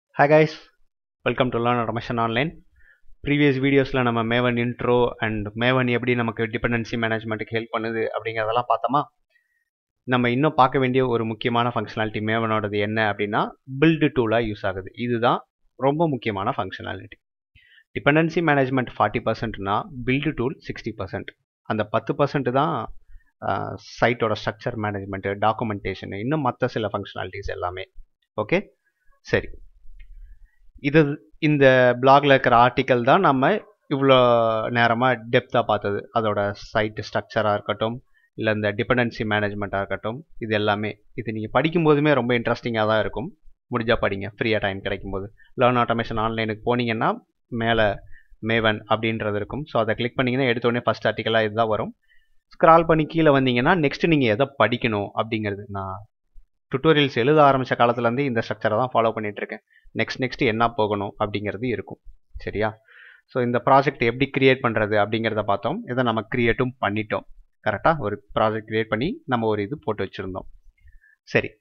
hi guys welcome to learn automation online previous வீடியோஸில் நம்ம Maven intro and Maven எப்படி நமக்கு டிபெண்டன்சி மேனேஜ்மெண்ட்டுக்கு ஹெல்ப் பண்ணுது அப்படிங்கிறதெல்லாம் பார்த்தோமா நம்ம இன்னும் பார்க்க வேண்டிய ஒரு முக்கியமான ஃபங்க்ஷனாலிட்டி மேவனோடது என்ன அப்படின்னா பில்டு டூலாக யூஸ் ஆகுது இதுதான் ரொம்ப முக்கியமான ஃபங்க்ஷனாலிட்டி டிபெண்டன்சி மேனேஜ்மெண்ட் ஃபார்ட்டி பர்சன்ட்னா பில்டு டூல் சிக்ஸ்டி பர்சன்ட் அந்த பத்து பர்சன்ட் தான் சைட்டோட ஸ்ட்ரக்சர் மேனேஜ்மெண்ட்டு டாக்குமெண்டேஷன் இன்னும் மற்ற சில ஃபங்க்ஷனாலிட்டிஸ் எல்லாமே ஓகே சரி இது இந்த பிளாகில் இருக்கிற ஆர்டிக்கல் தான் நம்ம இவ்வளோ நேரமாக டெப்த்தாக பார்த்தது அதோட சைட்டு ஸ்ட்ரக்சராக இருக்கட்டும் இல்லை இந்த டிபெண்டன்சி மேனேஜ்மெண்ட்டாக இருக்கட்டும் இது எல்லாமே இது நீங்கள் படிக்கும்போதுமே ரொம்ப இன்ட்ரெஸ்டிங்காக தான் இருக்கும் முடிஞ்சால் படிங்க ஃப்ரீயாக டைம் கிடைக்கும்போது லேர்ன் ஆட்டோமேஷன் ஆன்லைனுக்கு போனீங்கன்னா மேலே மேவன் அப்படின்றது இருக்கும் ஸோ அதை கிளிக் பண்ணிங்கன்னா எடுத்தோடனே ஃபஸ்ட் ஆர்டிக்கலாக இதுதான் வரும் ஸ்க்ரால் பண்ணி கீழே வந்தீங்கன்னா நெக்ஸ்ட் நீங்கள் எதை படிக்கணும் அப்படிங்கிறது நான் டுட்டோரியல்ஸ் எழுத ஆரம்பித்த காலத்துலேருந்து இந்த ஸ்ட்ரக்சரை தான் ஃபாலோ பண்ணிகிட்ருக்கேன் நெக்ஸ்ட் நெக்ஸ்ட் என்ன போகணும் அப்படிங்கிறது இருக்கும் சரியா ஸோ இந்த ப்ராஜெக்ட் எப்படி க்ரியேட் பண்ணுறது அப்படிங்கிறத பார்த்தோம் இதை நம்ம க்ரியேட்டும் பண்ணிட்டோம் கரெக்டாக ஒரு ப்ராஜெக்ட் க்ரியேட் பண்ணி நம்ம ஒரு இது போட்டு வச்சுருந்தோம் சரி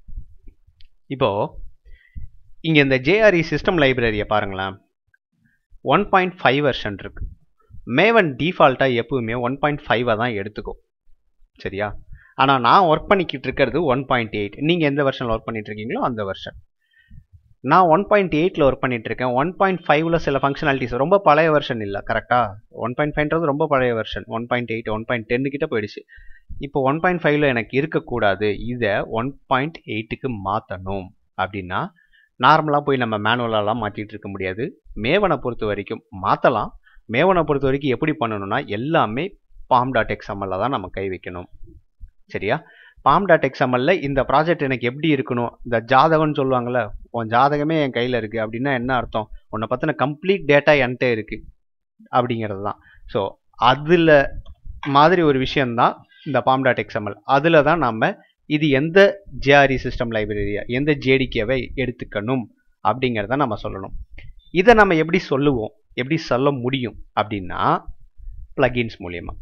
இப்போது இங்கே இந்த ஜேஆர்இ சிஸ்டம் லைப்ரரியை பாருங்களேன் ஒன் பாயிண்ட் ஃபைவ் வெர்ஷன் இருக்குது மேவன் டிஃபால்ட்டாக எப்பவுமே ஒன் பாயிண்ட் ஃபைவை தான் எடுத்துக்கும் சரியா ஆனால் நான் ஒர்க் பண்ணிக்கிட்டு இருக்கிறது ஒன் பாயிண்ட் எயிட் நீங்கள் எந்த வெர்ஷனில் ஒர்க் பண்ணிட்டு இருக்கீங்களோ அந்த வெர்ஷன் நான் ஒன் பாயிண்ட் எயிட்டில் ஒர்க் பண்ணிட்டு இருக்கேன் ஒன் பாயிண்ட் ஃபைவ்ல சில ஃபங்க்ஷனாலிட்டிஸ் ரொம்ப பழைய வெர்ஷன் இல்லை கரெக்டாக ஒன் பாயிண்ட் ஃபைவ்ன்றது ரொம்ப பழைய version one point eight one point டென்னு கிட்ட போயிடுச்சு இப்போ ஒன் பாயிண்ட் ஃபைவ்ல எனக்கு இருக்கக்கூடாது இதை ஒன் பாயிண்ட் எயிட்டுக்கு மாற்றணும் அப்படின்னா நார்மலாக போய் நம்ம மேனுவலாலாம் மாற்றிட்டு இருக்க முடியாது மேவனை பொறுத்த வரைக்கும் மாற்றலாம் மேவனை பொறுத்த வரைக்கும் எப்படி பண்ணணும்னா எல்லாமே பாம் டாட் எக்ஸ்எம்எல்ல தான் நம்ம கை வைக்கணும் சரியா பாம் டாட் எக்ஸ்எம்எல்ல இந்த ப்ராஜெக்ட் எனக்கு எப்படி இருக்கணும் இந்த ஜாதகம்னு சொல்லுவாங்கள்ல உன் ஜாதகமே என் கையில் இருக்குது அப்படின்னா என்ன அர்த்தம் உன்னை பற்றின கம்ப்ளீட் டேட்டா என்கிட்ட இருக்குது அப்படிங்கிறது தான் ஸோ அதில் மாதிரி ஒரு விஷயந்தான் இந்த பாம் டாட் எக்ஸ்எம்எல் அதில் தான் நம்ம இது எந்த ஜேஆர்இ சிஸ்டம் லைப்ரரியா எந்த ஜேடிகேவை எடுத்துக்கணும் அப்படிங்கிறத நம்ம சொல்லணும் இதை நம்ம எப்படி சொல்லுவோம் எப்படி சொல்ல முடியும் அப்படின்னா பிளகின்ஸ் மூலியமாக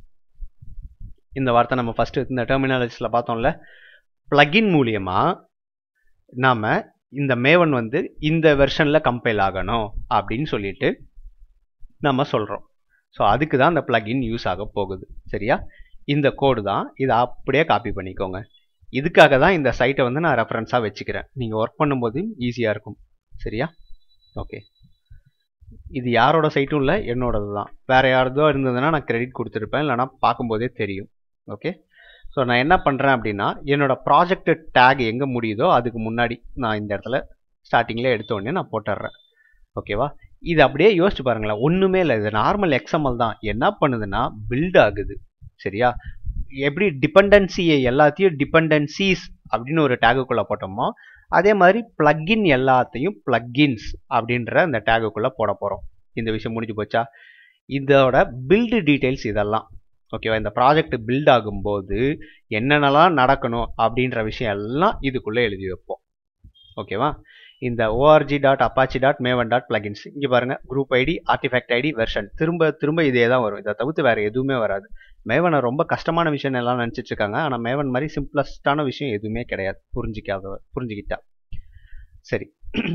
இந்த வார்த்தை நம்ம ஃபஸ்ட்டு இந்த டெர்மினாலஜிஸில் பார்த்தோம்ல பிளகின் மூலியமாக நாம் இந்த மேவன் வந்து இந்த வெர்ஷனில் கம்பைல் ஆகணும் அப்படின்னு சொல்லிட்டு நம்ம சொல்கிறோம் ஸோ அதுக்கு தான் இந்த பிளகின் யூஸ் ஆக போகுது சரியா இந்த கோடு தான் இதை அப்படியே காப்பி பண்ணிக்கோங்க இதுக்காக தான் இந்த சைட்டை வந்து நான் ரெஃபரன்ஸாக வச்சுக்கிறேன் நீங்கள் ஒர்க் பண்ணும்போது ஈஸியாக இருக்கும் சரியா ஓகே இது யாரோட சைட்டும் இல்லை என்னோடது தான் வேறு யாரதோ இருந்ததுன்னா நான் கிரெடிட் கொடுத்துருப்பேன் இல்லைனா பார்க்கும்போதே தெரியும் ஓகே ஸோ நான் என்ன பண்ணுறேன் அப்படின்னா என்னோடய ப்ராஜெக்ட் டேக் எங்கே முடியுதோ அதுக்கு முன்னாடி நான் இந்த இடத்துல ஸ்டார்டிங்கில் எடுத்தோடனே நான் போட்டுடுறேன் ஓகேவா இது அப்படியே யோசிச்சு பாருங்களேன் ஒன்றுமே இல்லை இது நார்மல் எக்ஸாம்பிள் தான் என்ன பண்ணுதுன்னா பில்ட் ஆகுது சரியா எப்படி டிபெண்டன்சியை எல்லாத்தையும் டிபெண்டன்சிஸ் அப்படின்னு ஒரு டேகுக்குள்ளே போட்டோமோ அதே மாதிரி பிளக்கின் எல்லாத்தையும் பிளக்கின்ஸ் அப்படின்ற அந்த டேகுக்குள்ளே போட போகிறோம் இந்த விஷயம் முடிஞ்சு போச்சா இதோட பில்டு டீட்டெயில்ஸ் இதெல்லாம் ஓகேவா இந்த ப்ராஜெக்ட் பில்ட் ஆகும்போது என்னென்னலாம் நடக்கணும் அப்படின்ற விஷயம் எல்லாம் இதுக்குள்ளே எழுதி வைப்போம் ஓகேவா இந்த org dot apache dot maven dot plugins இங்கே பாருங்கள் group ID artifact ID version திரும்ப திரும்ப இதே தான் வரும் இதை தவிர்த்து வேறு எதுவுமே வராது மேவனை ரொம்ப கஷ்டமான விஷயம் எல்லாம் நினச்சிட்டு இருக்காங்க ஆனால் மேவன் மாதிரி சிம்பிளஸ்டான விஷயம் எதுவுமே கிடையாது புரிஞ்சிக்காத புரிஞ்சுக்கிட்டா சரி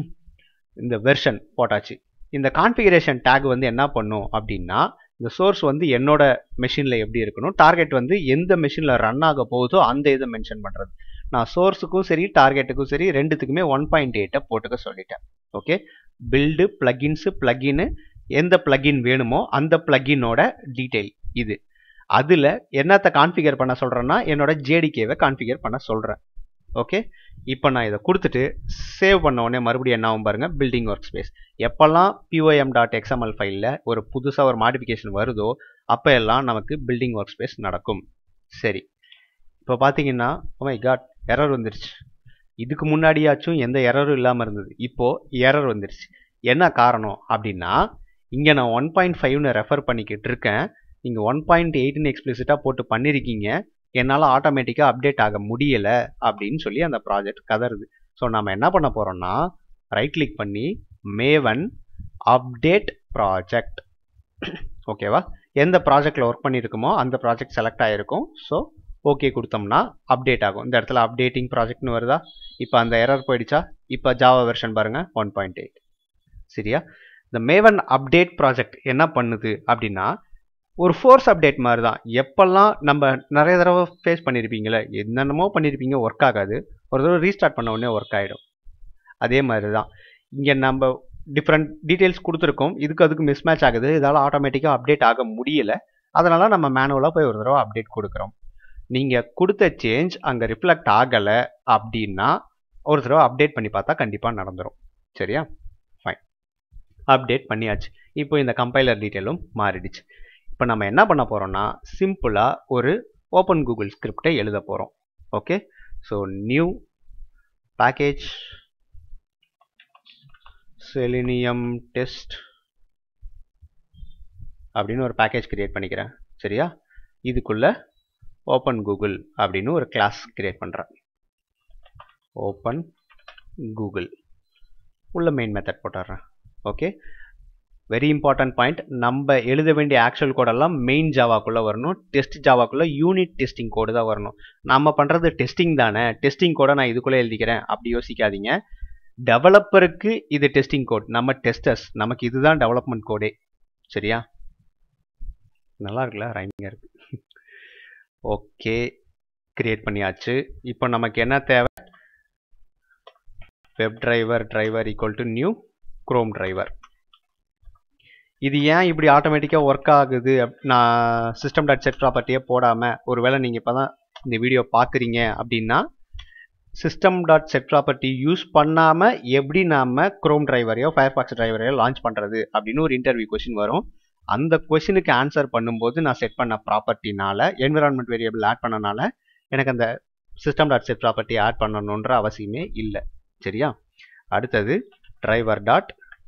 இந்த வெர்ஷன் போட்டாச்சு இந்த கான்ஃபிகரேஷன் டேக் வந்து என்ன பண்ணும் அப்படின்னா இந்த சோர்ஸ் வந்து என்னோட மெஷினில் எப்படி இருக்கணும் டார்கெட் வந்து எந்த மெஷினில் ரன் ஆக போகுதோ அந்த இதை மென்ஷன் பண்ணுறது நான் சோர்ஸுக்கும் சரி டார்கெட்டுக்கும் சரி ரெண்டுத்துக்குமே ஒன் பாயிண்ட் எயிட்டை போட்டுக்க சொல்லிட்டேன் ஓகே பில்டு பிளகின்ஸு பிளகின்னு எந்த பிளகின் வேணுமோ அந்த பிளகினோட டீட்டெயில் இது அதில் என்னத்தை கான்ஃபிகர் பண்ண சொல்கிறேன்னா என்னோட ஜேடிகேவை கான்ஃபிகர் பண்ண சொல்கிறேன் ஓகே இப்போ நான் இதை கொடுத்துட்டு சேவ் பண்ண உடனே மறுபடியும் என்ன ஆகும் பாருங்கள் பில்டிங் ஒர்க் ஸ்பேஸ் எப்போல்லாம் பிஓஎம் டாட் எக்ஸ்எம்எல் ஃபைலில் ஒரு புதுசாக ஒரு மாடிஃபிகேஷன் வருதோ அப்போ எல்லாம் நமக்கு பில்டிங் ஒர்க் ஸ்பேஸ் நடக்கும் சரி இப்போ பார்த்தீங்கன்னா ஓமை காட் எரர் வந்துருச்சு இதுக்கு முன்னாடியாச்சும் எந்த எரரும் இல்லாமல் இருந்தது இப்போது எரர் வந்துருச்சு என்ன காரணம் அப்படின்னா இங்கே நான் ஒன் பாயிண்ட் ஃபைவ்னு ரெஃபர் பண்ணிக்கிட்டு இருக்கேன் நீங்கள் ஒன் பாயிண்ட் எயிட்னு எக்ஸ்பிளிசிட்டாக போட்டு பண்ணியிருக்கீங்க என்னால் ஆட்டோமேட்டிக்காக அப்டேட் ஆக முடியலை அப்படின்னு சொல்லி அந்த ப்ராஜெக்ட் கதறுது ஸோ நம்ம என்ன பண்ண போகிறோம்னா ரைட் கிளிக் பண்ணி மேவன் அப்டேட் ப்ராஜெக்ட் ஓகேவா எந்த ப்ராஜெக்டில் ஒர்க் பண்ணியிருக்குமோ அந்த ப்ராஜெக்ட் செலக்ட் ஆகிருக்கும் ஸோ ஓகே கொடுத்தோம்னா அப்டேட் ஆகும் இந்த இடத்துல அப்டேட்டிங் ப்ராஜெக்ட்னு வருதா இப்போ அந்த எரர் போயிடுச்சா இப்போ ஜாவா வெர்ஷன் பாருங்கள் ஒன் பாயிண்ட் எயிட் சரியா இந்த மேவன் அப்டேட் ப்ராஜெக்ட் என்ன பண்ணுது அப்படின்னா ஒரு ஃபோர்ஸ் அப்டேட் மாதிரி தான் எப்பெல்லாம் நம்ம நிறைய தடவை ஃபேஸ் பண்ணியிருப்பீங்களே என்னென்னமோ பண்ணியிருப்பீங்க ஒர்க் ஆகாது ஒரு தடவை ரீஸ்டார்ட் பண்ண உடனே ஒர்க் ஆகிடும் அதே மாதிரி தான் இங்கே நம்ம டிஃப்ரெண்ட் டீட்டெயில்ஸ் கொடுத்துருக்கோம் இதுக்கு அதுக்கு மிஸ் மேட்ச் ஆகுது இதால் ஆட்டோமேட்டிக்காக அப்டேட் ஆக முடியல அதனால நம்ம மேனுவலாக போய் ஒரு தடவை அப்டேட் கொடுக்குறோம் நீங்கள் கொடுத்த சேஞ்ச் அங்கே ரிஃப்ளெக்ட் ஆகலை அப்படின்னா ஒரு தடவை அப்டேட் பண்ணி பார்த்தா கண்டிப்பாக நடந்துடும் சரியா ஃபைன் அப்டேட் பண்ணியாச்சு இப்போ இந்த கம்பைலர் டீட்டெயிலும் மாறிடுச்சு இப்போ நம்ம என்ன பண்ண போகிறோம்னா சிம்பிளாக ஒரு ஓப்பன் கூகுள் ஸ்கிரிப்டை எழுத போகிறோம் okay so new package selenium test அப்படின்னு ஒரு பேக்கேஜ் கிரியேட் பண்ணிக்கிறேன் சரியா இதுக்குள்ள ஓப்பன் கூகுள் அப்படின்னு ஒரு கிளாஸ் கிரியேட் பண்ணுறேன் ஓப்பன் கூகுள் உள்ள மெயின் மெத்தட் போட்டுடுறேன் ஓகே வெரி இம்பார்ட்டன்ட் பாயிண்ட் நம்ம எழுத வேண்டிய ஆக்சுவல் கோடெல்லாம் மெயின் ஜாவாக்குள்ளே வரணும் டெஸ்ட் ஜாவாக்குள்ளே யூனிட் டெஸ்டிங் கோடு தான் வரணும் நம்ம பண்ணுறது டெஸ்டிங் தானே டெஸ்டிங் கோடை நான் இதுக்குள்ளே எழுதிக்கிறேன் அப்படி யோசிக்காதீங்க டெவலப்பருக்கு இது டெஸ்டிங் கோட் நம்ம டெஸ்டர்ஸ் நமக்கு இதுதான் டெவலப்மெண்ட் கோடே சரியா நல்லா இருக்குல்ல ரைமிங்காக இருக்கு ஓகே கிரியேட் பண்ணியாச்சு இப்போ நமக்கு என்ன தேவை web driver driver equal to new Chrome driver இது ஏன் இப்படி ஆட்டோமேட்டிக்காக ஒர்க் ஆகுது நான் சிஸ்டம் டாட் செட் ப்ராப்பர்ட்டியே போடாமல் ஒருவேளை நீங்கள் இப்போ தான் இந்த வீடியோ பார்க்குறீங்க அப்படின்னா system dot set property use பண்ணாமல் எப்படி நாம் குரோம் டிரைவரையோ ஃபயர்பாக்ஸ் டிரைவரையோ லான்ச் பண்ணுறது அப்படின்னு ஒரு இன்டர்வியூ கொஷின் வரும் அந்த கொஷினுக்கு ஆன்சர் பண்ணும்போது நான் செட் பண்ண ப்ராப்பர்ட்டினால என்விரான்மெண்ட் வேரியபிள் ஆட் பண்ணனால எனக்கு அந்த system dot set property add பண்ணணுன்ற அவசியமே இல்லை சரியா அடுத்தது டிரைவர் டாட்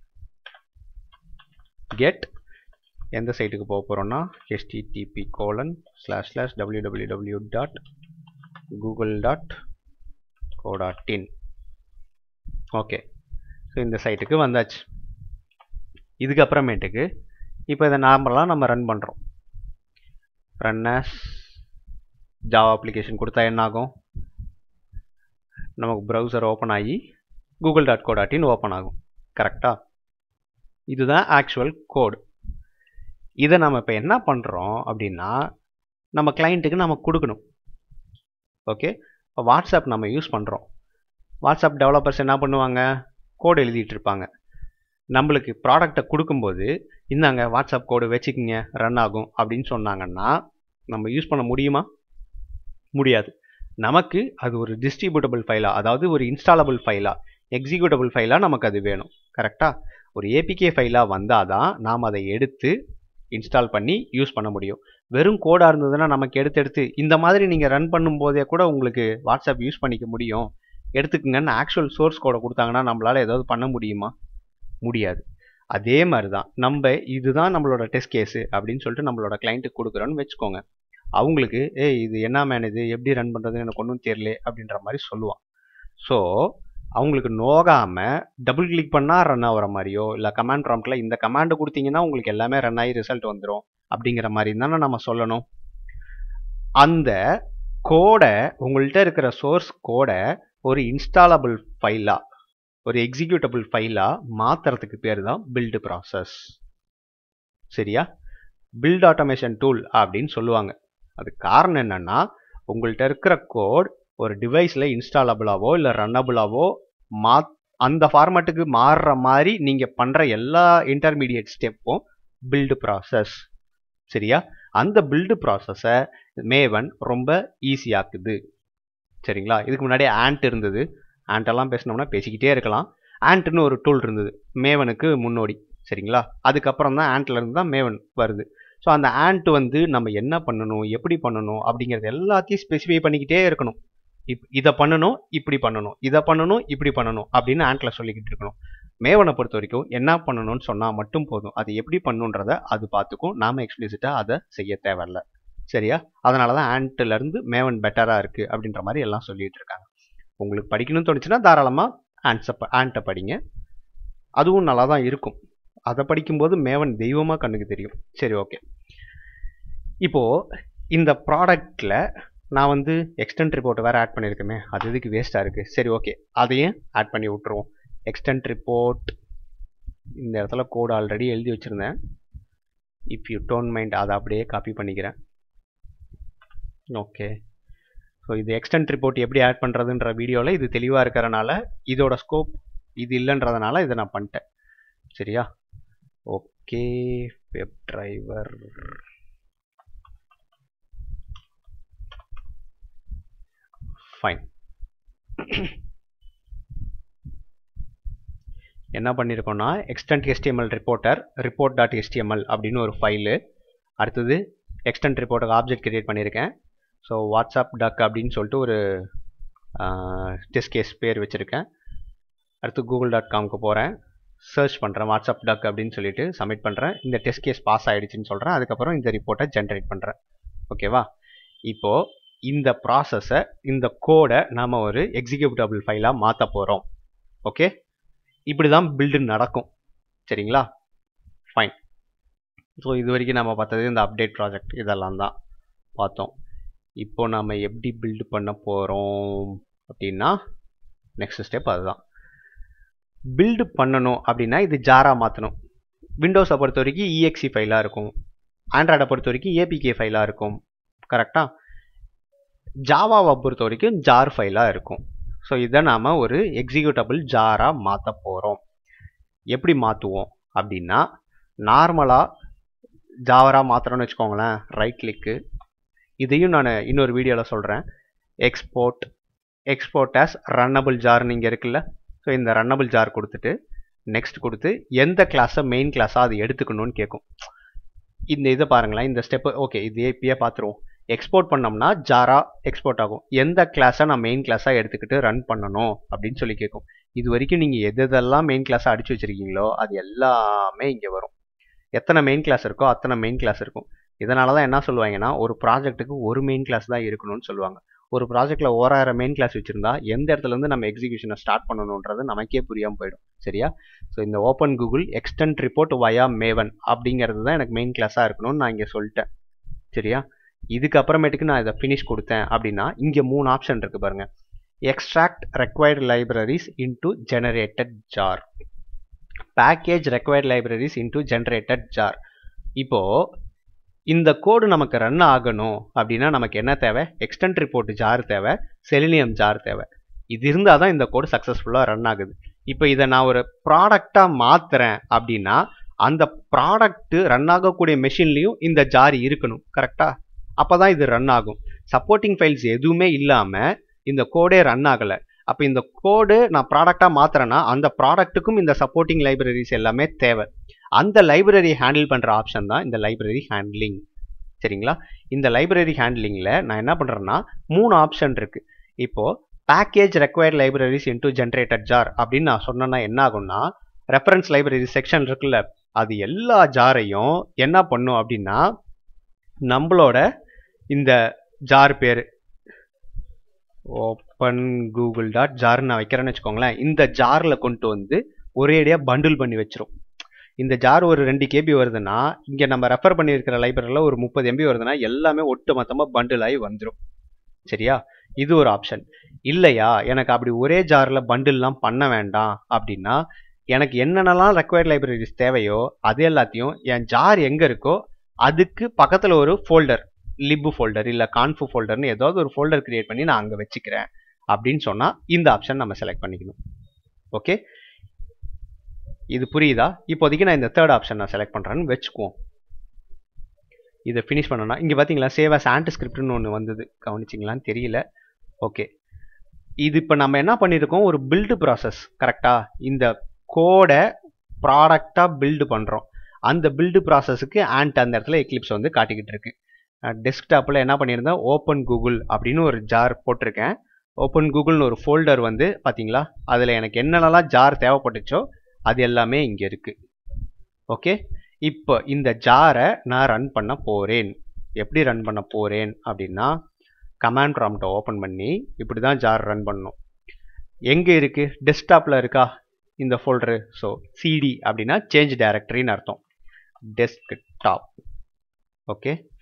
கெட் எந்த சைட்டுக்கு போக போகிறோம்னா HTTP colon slash slash W W W dot Google dot co dot in okay so இந்த சைட்டுக்கு வந்தாச்சு இதுக்கப்புறமேட்டுக்கு இப்போ இதை நார்மலாக நம்ம ரன் பண்ணுறோம் ரன் ஆஸ் ஜாவா அப்ளிகேஷன் கொடுத்தா என்ன ஆகும் நமக்கு ப்ரௌசர் ஓப்பன் ஆகி Google dot co dot in open ஆகும் கரெக்டாக இதுதான் ஆக்சுவல் கோடு இதை நம்ம இப்போ என்ன பண்ணுறோம் அப்படின்னா நம்ம கிளைண்ட்டுக்கு நம்ம கொடுக்கணும் ஓகே இப்போ வாட்ஸ்அப் நம்ம யூஸ் பண்ணுறோம் வாட்ஸ்அப் டெவலப்பர்ஸ் என்ன பண்ணுவாங்க கோடு எழுதிட்டு இருப்பாங்க நம்மளுக்கு ப்ராடக்டை கொடுக்கும்போது இந்தாங்க வாட்ஸ்அப் கோடு வச்சுக்கிங்க ரன் ஆகும் அப்படின்னு சொன்னாங்கன்னா நம்ம யூஸ் பண்ண முடியுமா முடியாது நமக்கு அது ஒரு டிஸ்ட்ரிபியூட்டபிள் ஃபைலாக அதாவது ஒரு இன்ஸ்டாலபிள் ஃபைலாக எக்ஸிக்யூட்டபிள் ஃபைலாக நமக்கு அது வேணும் கரெக்டாக ஒரு ஏபிகே ஃபைலாக வந்தால் தான் நாம் அதை எடுத்து இன்ஸ்டால் பண்ணி யூஸ் பண்ண முடியும் வெறும் கோடாக இருந்ததுன்னா நமக்கு எடுத்து எடுத்து இந்த மாதிரி நீங்கள் ரன் பண்ணும்போதே கூட உங்களுக்கு வாட்ஸ்அப் யூஸ் பண்ணிக்க முடியும் எடுத்துக்கங்கன்னு ஆக்சுவல் சோர்ஸ் கோடை கொடுத்தாங்கன்னா நம்மளால் ஏதாவது பண்ண முடியுமா முடியாது அதே மாதிரி தான் நம்ம இதுதான் நம்மளோட டெஸ்ட் கேஸு அப்படின்னு சொல்லிட்டு நம்மளோட கிளைண்ட்டுக்கு கொடுக்குறோன்னு வச்சுக்கோங்க அவங்களுக்கு ஏ இது என்ன மேன் இது எப்படி ரன் பண்ணுறதுன்னு எனக்கு ஒன்றும் தெரியல அப்படின்ற மாதிரி சொல்லுவான் ஸோ அவங்களுக்கு நோகாமல் டபுள் கிளிக் பண்ணால் ரன் ஆகிற மாதிரியோ இல்லை கமாண்ட் ப்ராம்ப்டில் இந்த கமாண்டு கொடுத்தீங்கன்னா உங்களுக்கு எல்லாமே ரன் ஆகி ரிசல்ட் வந்துடும் அப்படிங்கிற மாதிரி தானே நம்ம சொல்லணும் அந்த கோடை உங்கள்கிட்ட இருக்கிற சோர்ஸ் கோடை ஒரு இன்ஸ்டாலபிள் ஃபைலாக ஒரு எக்ஸிக்யூட்டபிள் ஃபைலாக மாற்றுறதுக்கு பேர் தான் பில்டு ப்ராசஸ் சரியா பில்ட் ஆட்டோமேஷன் டூல் அப்படின்னு சொல்லுவாங்க அது காரணம் என்னன்னா உங்கள்கிட்ட இருக்கிற கோட் ஒரு டிவைஸில் இன்ஸ்டாலபிளாவோ இல்லை ரன்னபிளாவோ மா அந்த ஃபார்மேட்டுக்கு மாறுற மாதிரி நீங்கள் பண்ணுற எல்லா இன்டர்மீடியட் ஸ்டெப்பும் பில்டு ப்ராசஸ் சரியா அந்த பில்டு ப்ராசஸை மேவன் ரொம்ப ஈஸியாக்குது சரிங்களா இதுக்கு முன்னாடி ஆண்ட் இருந்தது ஆண்டெல்லாம் பேசினோம்னா பேசிக்கிட்டே இருக்கலாம் ஆண்ட்னு ஒரு டூல் இருந்தது மேவனுக்கு முன்னோடி சரிங்களா அதுக்கப்புறம் தான் ஆண்ட்ல இருந்து தான் மேவன் வருது ஸோ அந்த ஆண்ட் வந்து நம்ம என்ன பண்ணணும் எப்படி பண்ணணும் அப்படிங்கிறது எல்லாத்தையும் ஸ்பெசிஃபை பண்ணிக்கிட்டே இருக்கணும் இப் இதை பண்ணணும் இப்படி பண்ணணும் இதை பண்ணணும் இப்படி பண்ணணும் அப்படின்னு ஆண்ட்ல சொல்லிக்கிட்டு இருக்கணும் மேவனை பொறுத்த வரைக்கும் என்ன பண்ணணும்னு சொன்னால் மட்டும் போதும் அது எப்படி பண்ணுன்றத அது பார்த்துக்கும் நாம எக்ஸ்பிளிசிட்டாக அதை செய்ய தேவையில்ல சரியா அதனால தான் ஆண்ட்லேருந்து மேவன் பெட்டராக இருக்குது அப்படின்ற மாதிரி எல்லாம் சொல்லிட்டு இருக்காங்க உங்களுக்கு படிக்கணும்னு தோணுச்சுன்னா தாராளமாக ஆன்ஸை ஆண்ட்டை படிங்க அதுவும் நல்லா தான் இருக்கும் அதை படிக்கும்போது மேவன் தெய்வமாக கண்ணுக்கு தெரியும் சரி ஓகே இப்போது இந்த ப்ராடக்டில் நான் வந்து எக்ஸ்டென்ட் ரிப்போர்ட் வேறு ஆட் பண்ணியிருக்கேமே அது இதுக்கு வேஸ்ட்டாக இருக்குது சரி ஓகே அதையும் ஆட் பண்ணி விட்ருவோம் எக்ஸ்டென்ட் ரிப்போர்ட் இந்த இடத்துல கோடு ஆல்ரெடி எழுதி வச்சுருந்தேன் இஃப் யூ டோன்ட் மைண்ட் அதை அப்படியே காப்பி பண்ணிக்கிறேன் ஓகே ஸோ இது எக்ஸ்டென்ட் ரிப்போர்ட் எப்படி ஆட் பண்ணுறதுன்ற வீடியோவில் இது தெளிவாக இருக்கிறனால இதோட ஸ்கோப் இது இல்லைன்றதுனால இதை நான் பண்ணிட்டேன் சரியா ஓகே வெப் டிரைவர் ஃபைன் என்ன பண்ணியிருக்கோம்னா extent HTML reporter report dot HTML அப்படின்னு ஒரு ஃபைலு அடுத்தது எக்ஸ்டென்ட் ரிப்போர்ட்டுக்கு ஆப்ஜெக்ட் கிரியேட் பண்ணியிருக்கேன் ஸோ வாட்ஸ்அப் டக் அப்படின்னு சொல்லிட்டு ஒரு டெஸ்ட் கேஸ் பேர் வச்சுருக்கேன் அடுத்து கூகுள் டாட் காம்க்கு போகிறேன் சர்ச் பண்ணுறேன் வாட்ஸ்அப் டக் அப்படின்னு சொல்லிட்டு சப்மிட் பண்ணுறேன் இந்த டெஸ்ட் கேஸ் பாஸ் ஆகிடுச்சின்னு சொல்கிறேன் அதுக்கப்புறம் இந்த ரிப்போர்ட்டை ஜென்ரேட் பண்ணுறேன் ஓகேவா இப்போது இந்த ப்ராசஸை இந்த கோடை நாம் ஒரு எக்ஸிக்யூட்டபிள் ஃபைலாக மாற்ற போகிறோம் ஓகே இப்படி தான் பில்டு நடக்கும் சரிங்களா ஃபைன் ஸோ இது வரைக்கும் நம்ம பார்த்தது இந்த அப்டேட் ப்ராஜெக்ட் இதெல்லாம் தான் பார்த்தோம் இப்போ நம்ம எப்படி பில்டு பண்ண போகிறோம் அப்படின்னா நெக்ஸ்ட் ஸ்டெப் அதுதான் பில்டு பண்ணணும் அப்படின்னா இது ஜாராக மாற்றணும் விண்டோஸை பொறுத்த வரைக்கும் இஎக்ஸி ஃபைலாக இருக்கும் ஆண்ட்ராய்டை பொறுத்த வரைக்கும் ஏபிகே ஃபைலாக இருக்கும் கரெக்டாக ஜாவாவை பொறுத்த வரைக்கும் ஜார் ஃபைலாக இருக்கும் ஸோ இதை நாம் ஒரு எக்ஸிக்யூட்டபிள் ஜாராக மாற்ற போகிறோம் எப்படி மாற்றுவோம் அப்படின்னா நார்மலாக ஜாவராக மாற்றுறோன்னு வச்சுக்கோங்களேன் ரைட் கிளிக்கு இதையும் நான் இன்னொரு வீடியோவில் சொல்கிறேன் எக்ஸ்போர்ட் எக்ஸ்போர்ட் ஆஸ் ரன்னபிள் ஜார்னு இங்கே இருக்குல்ல ஸோ இந்த ரன்னபிள் ஜார் கொடுத்துட்டு நெக்ஸ்ட் கொடுத்து எந்த கிளாஸை மெயின் கிளாஸாக அது எடுத்துக்கணும்னு கேட்கும் இந்த இதை பாருங்களேன் இந்த ஸ்டெப்பு ஓகே இது ஏபியே பார்த்துருவோம் எக்ஸ்போர்ட் பண்ணோம்னா ஜாரா எக்ஸ்போர்ட் ஆகும் எந்த கிளாஸை நான் மெயின் கிளாஸாக எடுத்துக்கிட்டு ரன் பண்ணணும் அப்படின்னு சொல்லி கேட்கும் இது வரைக்கும் நீங்கள் எது எதெல்லாம் மெயின் கிளாஸாக அடிச்சு வச்சிருக்கீங்களோ அது எல்லாமே இங்கே வரும் எத்தனை மெயின் கிளாஸ் இருக்கோ அத்தனை மெயின் கிளாஸ் இருக்கும் இதனால தான் என்ன சொல்லுவாங்கன்னா ஒரு ப்ராஜெக்ட்டுக்கு ஒரு மெயின் கிளாஸ் தான் இருக்கணும்னு சொல்லுவாங்க ஒரு ப்ராஜெக்ட்டில் ஓராயிரம் மெயின் கிளாஸ் வச்சுருந்தா எந்த இடத்துலேருந்து நம்ம எக்ஸிக்யூஷனை ஸ்டார்ட் பண்ணணுன்றது நமக்கே புரியாமல் போயிடும் சரியா ஸோ இந்த open Google extent report via Maven அப்படிங்கிறது தான் எனக்கு மெயின் கிளாஸாக இருக்கணும்னு நான் இங்கே சொல்லிட்டேன் சரியா இதுக்கு அப்புறமேட்டுக்கு நான் இதை ஃபினிஷ் கொடுத்தேன் அப்படின்னா இங்கே மூணு ஆப்ஷன் இருக்கு பாருங்க extract required libraries into generated jar package required libraries into generated jar இப்போ இந்த கோடு நமக்கு ரன் ஆகணும் அப்படின்னா நமக்கு என்ன தேவை எக்ஸ்டென்ட் ரிப்போர்ட் ஜார் தேவை செலினியம் ஜார் தேவை இது இருந்தால் தான் இந்த கோடு சக்ஸஸ்ஃபுல்லாக ரன் ஆகுது இப்போ இதை நான் ஒரு ப்ராடக்டாக மாற்றுறேன் அப்படின்னா அந்த ப்ராடக்ட் ரன் ஆகக்கூடிய மெஷின்லேயும் இந்த ஜார் இருக்கணும் கரெக்டாக அப்போ தான் இது ரன் ஆகும் சப்போர்ட்டிங் ஃபைல்ஸ் எதுவுமே இல்லாமல் இந்த கோடே ரன் ஆகலை அப்போ இந்த கோடு நான் ப்ராடக்டாக மாற்றுறேன்னா அந்த ப்ராடக்ட்டுக்கும் இந்த சப்போர்ட்டிங் லைப்ரரிஸ் எல்லாமே தேவை அந்த லைப்ரரி ஹேண்டில் பண்ணுற ஆப்ஷன் தான் இந்த லைப்ரரி ஹேண்ட்லிங் சரிங்களா இந்த லைப்ரரி ஹேண்ட்லிங்கில் நான் என்ன பண்ணுறேன்னா மூணு ஆப்ஷன் இருக்குது இப்போது package required libraries into generated jar அப்படின்னு நான் சொன்னேன்னா என்ன ஆகும்னா ரெஃபரன்ஸ் லைப்ரரி செக்ஷன் இருக்குல்ல அது எல்லா ஜாரையும் என்ன பண்ணும் அப்படின்னா நம்மளோட இந்த ஜார் பேர் ஓப்பன் கூகுள் டாட் ஜார் நான் வைக்கிறேன்னு வச்சுக்கோங்களேன் இந்த ஜாரில் கொண்டு வந்து ஒரேடியாக பண்டில் பண்ணி வச்சிரும் இந்த ஜார் ஒரு ரெண்டு கேபி வருதுன்னா இங்கே நம்ம ரெஃபர் பண்ணியிருக்கிற லைப்ரரியில் ஒரு முப்பது எம்பி வருதுன்னா எல்லாமே ஒட்டு மொத்தமாக பண்டில் ஆகி வந்துடும் சரியா இது ஒரு ஆப்ஷன் இல்லையா எனக்கு அப்படி ஒரே ஜாரில் பண்டில்லாம் பண்ண வேண்டாம் அப்படின்னா எனக்கு என்னென்னலாம் ரெக்வயர்ட் லைப்ரரிஸ் தேவையோ அது எல்லாத்தையும் என் ஜார் எங்கே இருக்கோ அதுக்கு பக்கத்தில் ஒரு ஃபோல்டர் லிப்பு ஃபோல்டர் இல்லை கான்ஃபு ஃபோல்டர்னு ஏதாவது ஒரு ஃபோல்டர் கிரியேட் பண்ணி நான் அங்கே வச்சுக்கிறேன் அப்படின்னு சொன்னால் இந்த ஆப்ஷன் நம்ம செலக்ட் பண்ணிக்கணும் ஓகே இது புரியுதா இப்போதைக்கு நான் இந்த தேர்ட் ஆப்ஷன் நான் செலக்ட் பண்ணுறேன்னு வச்சுக்குவோம் இதை ஃபினிஷ் பண்ணனா இங்கே பார்த்தீங்களா சேவ் அஸ் ஆண்ட் ஸ்கிரிப்ட்னு ஒன்று வந்தது கவனிச்சிங்களான்னு தெரியல ஓகே இது இப்போ நம்ம என்ன பண்ணியிருக்கோம் ஒரு பில்டு ப்ராசஸ் கரெக்டாக இந்த கோடை ப்ராடக்டாக பில்டு பண்ணுறோம் அந்த பில்டு ப்ராசஸுக்கு ஆண்ட் அந்த இடத்துல எக்லிப்ஸ் வந்து காட்டிக்கிட்டு இருக்கு டெஸ்க்டாப்பில் என்ன பண்ணியிருந்தேன் ஓப்பன் கூகுள் அப்படின்னு ஒரு ஜார் போட்டிருக்கேன் ஓப்பன் கூகுள்னு ஒரு ஃபோல்டர் வந்து பார்த்தீங்களா அதில் எனக்கு என்னென்னலாம் ஜார் தேவைப்பட்டுச்சோ அது எல்லாமே இங்கே இருக்குது ஓகே இப்போ இந்த ஜாரை நான் ரன் பண்ண போகிறேன் எப்படி ரன் பண்ண போகிறேன் அப்படின்னா கமாண்ட் ப்ராம்ப்டை ஓப்பன் பண்ணி இப்படி தான் ஜார் ரன் பண்ணணும் எங்கே இருக்குது டெஸ்க்டாப்பில் இருக்கா இந்த ஃபோல்டரு ஸோ சிடி அப்படின்னா சேஞ்ச் டைரக்டரின்னு அர்த்தம் டெஸ்க் டாப் ஓகே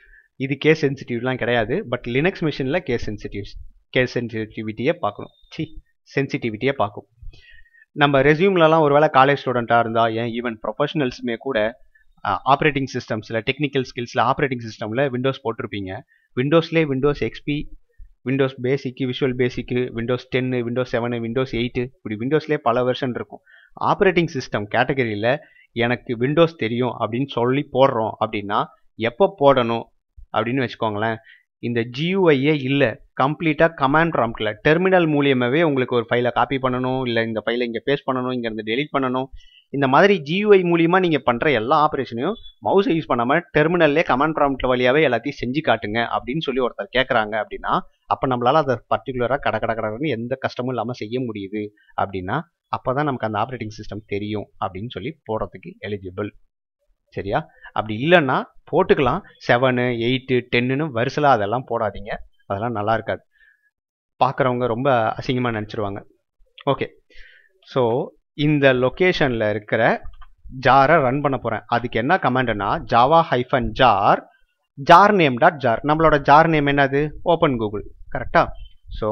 இது கேஸ் சென்சிட்டிவ்லாம் கிடையாது பட் லினக்ஸ் மிஷினில் கேஸ் சென்சிட்டிவ் கேஸ் சென்சிட்டிவிட்டியை பார்க்கணும் சி சென்சிட்டிவிட்டியை பார்க்கும் நம்ம ரெசியூம்லலாம் ஒருவேளை காலேஜ் ஸ்டூடெண்ட்டாக இருந்தால் ஏன் ஈவன் ப்ரொஃபஷனல்ஸுமே கூட ஆப்ரேட்டிங் சிஸ்டம்ஸில் டெக்னிக்கல் ஸ்கில்ஸில் ஆப்ரேட்டிங் சிஸ்டமில் விண்டோஸ் போட்டிருப்பீங்க விண்டோஸ்லேயே Windows XP Windows basic visual basic Windows டென்னு விண்டோஸ் செவனு விண்டோஸ் எயிட்டு இப்படி விண்டோஸ்லேயே பல வெர்ஷன் இருக்கும் ஆப்ரேட்டிங் சிஸ்டம் கேட்டகரியில் எனக்கு விண்டோஸ் தெரியும் அப்படின்னு சொல்லி போடுறோம் அப்படின்னா எப்போ போடணும் அப்படின்னு வச்சுக்கோங்களேன் இந்த ஜியூஐயே இல்லை கம்ப்ளீட்டாக கமாண்ட் ப்ராம்ப்டில் டெர்மினல் மூலியமாகவே உங்களுக்கு ஒரு ஃபைலை காப்பி பண்ணணும் இல்லை இந்த ஃபைலை இங்கே பேஸ்ட் பண்ணணும் இங்கேருந்து டெலிட் பண்ணணும் இந்த மாதிரி ஜியூஐ மூலியமாக நீங்கள் பண்ணுற எல்லா ஆப்ரேஷனையும் மவுஸை யூஸ் பண்ணாமல் டெர்மினல்லே கமாண்ட் ப்ராம்ப்ட் வழியாகவே எல்லாத்தையும் செஞ்சு காட்டுங்க அப்படின்னு சொல்லி ஒருத்தர் கேட்குறாங்க அப்படின்னா அப்போ நம்மளால் அதை பர்டிகுலராக கட கட கடன்னு எந்த கஷ்டமும் இல்லாமல் செய்ய முடியுது அப்படின்னா அப்போ தான் நமக்கு அந்த ஆப்ரேட்டிங் சிஸ்டம் தெரியும் அப்படின்னு சொல்லி போடுறதுக்கு எலிஜிபிள் சரியா அப்படி இல்லைன்னா போட்டுக்கலாம் செவனு எயிட்டு டென்னுன்னு வரிசலாக அதெல்லாம் போடாதீங்க அதெல்லாம் நல்லா இருக்காது பார்க்குறவங்க ரொம்ப அசிங்கமாக நினச்சிருவாங்க ஓகே ஸோ இந்த லொக்கேஷனில் இருக்கிற ஜாரை ரன் பண்ண போகிறேன் அதுக்கு என்ன கமாண்டுனா Java hyphen jar jar name dot jar நம்மளோட ஜார் நேம் என்னது ஓப்பன் கூகுள் கரெக்டா so